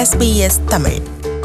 SBS Tamil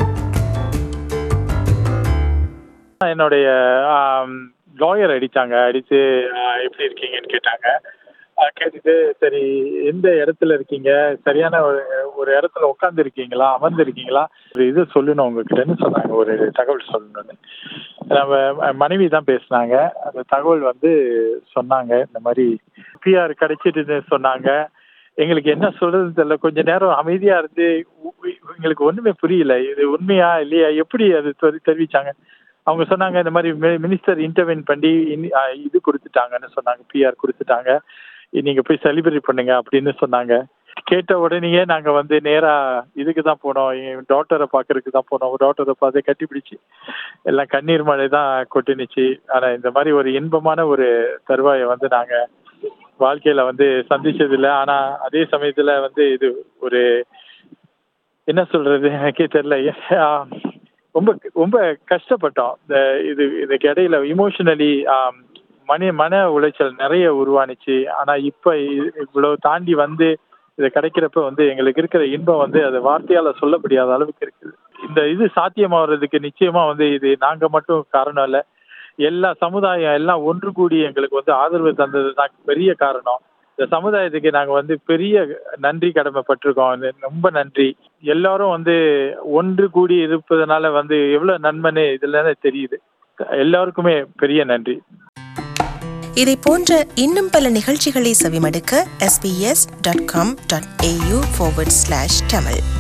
என்னுடைய lawyer அடிச்சாங்க அடிச்சு ஆ, எப்படி இருக்கீங்கன்னு கேட்டாங்க ஆ, கேட்டுட்டு சரி எந்த இடத்துல இருக்கீங்க சரியான ஒரு ஒரு இடத்துல உட்காந்து இருக்கீங்களா அமர்ந்து இருக்கீங்களா ஒரு இது சொல்லணும் உங்ககிட்டன்னு சொன்னாங்க ஒரு தகவல் சொல்லணும்னு நம்ம ம- மனைவி தான் பேசுனாங்க அந்த தகவல் வந்து சொன்னாங்க இந்த மாதிரி பிஆர் கிடைச்சிட்டுன்னு சொன்னாங்க எங்களுக்கு என்ன சொல்றதுன்னு தெரியல கொஞ்ச நேரம் அமைதியா இருந்து உ- உ- எங்களுக்கு ஒண்ணுமே புரியல இது உண்மையா இல்லையா எப்படி அது தெரி- தெரிவிச்சாங்க அவங்க சொன்னாங்க இந்த மாதிரி மினிஸ்டர் இன்டர்வென் பண்ணி இனி- ஆ, இது கொடுத்துட்டாங்கன்னு சொன்னாங்க பிஆர் கொடுத்துட்டாங்க இ- நீங்க போய் செலிப்ரேட் பண்ணுங்க அப்படின்னு சொன்னாங்க கேட்ட உடனேயே நாங்க வந்து நேரா இதுக்கு தான் போனோம் என் டாட்டரை பார்க்கறதுக்கு தான் போனோம் டாட்டரை பார்த்து கட்டிப்பிடிச்சு எல்லாம் கண்ணீர் மழை தான் கொட்டினுச்சு ஆனா இந்த மாதிரி ஒரு இன்பமான ஒரு தருவாயை வந்து நாங்க வாழ்க்கையில வந்து சந்திச்சது இல்லை ஆனா அதே சமயத்துல வந்து இது ஒரு என்ன சொல்றது எனக்கே தெரியல ஆ, ரொம்ப ரொம்ப கஷ்டப்பட்டோம் இந்த இது இதுக்கு இடையில இமோஷனலி மன மன உளைச்சல் நிறைய உருவானுச்சு ஆனா இப்ப இ- இவ்வளவு தாண்டி வந்து இது கிடைக்கிறப்ப வந்து எங்களுக்கு இருக்கிற இன்பம் வந்து அது வார்த்தையால சொல்ல முடியாத அளவுக்கு இருக்குது இந்த இது சாத்தியமாகறதுக்கு நிச்சயமா வந்து இது நாங்க மட்டும் காரணம் இல்ல எல்லா சமுதாயம் எல்லாம் ஒன்று கூடி எங்களுக்கு வந்து ஆதரவு தந்தது தான் பெரிய காரணம் இந்த சமுதாயத்துக்கு நாங்க வந்து பெரிய நன்றி கடமைப்பட்டிருக்கோம் இது ரொம்ப நன்றி எல்லாரும் வந்து ஒன்று கூடி இருப்பதனால வந்து எவ்வளவு நன்மைன்னு இதுல இருந்து தெரியுது எல்லாருக்குமே பெரிய நன்றி இதை போன்ற இன்னும் பல நிகழ்ச்சிகளை செவிமடுக்க sbs.com.au forward slash tamil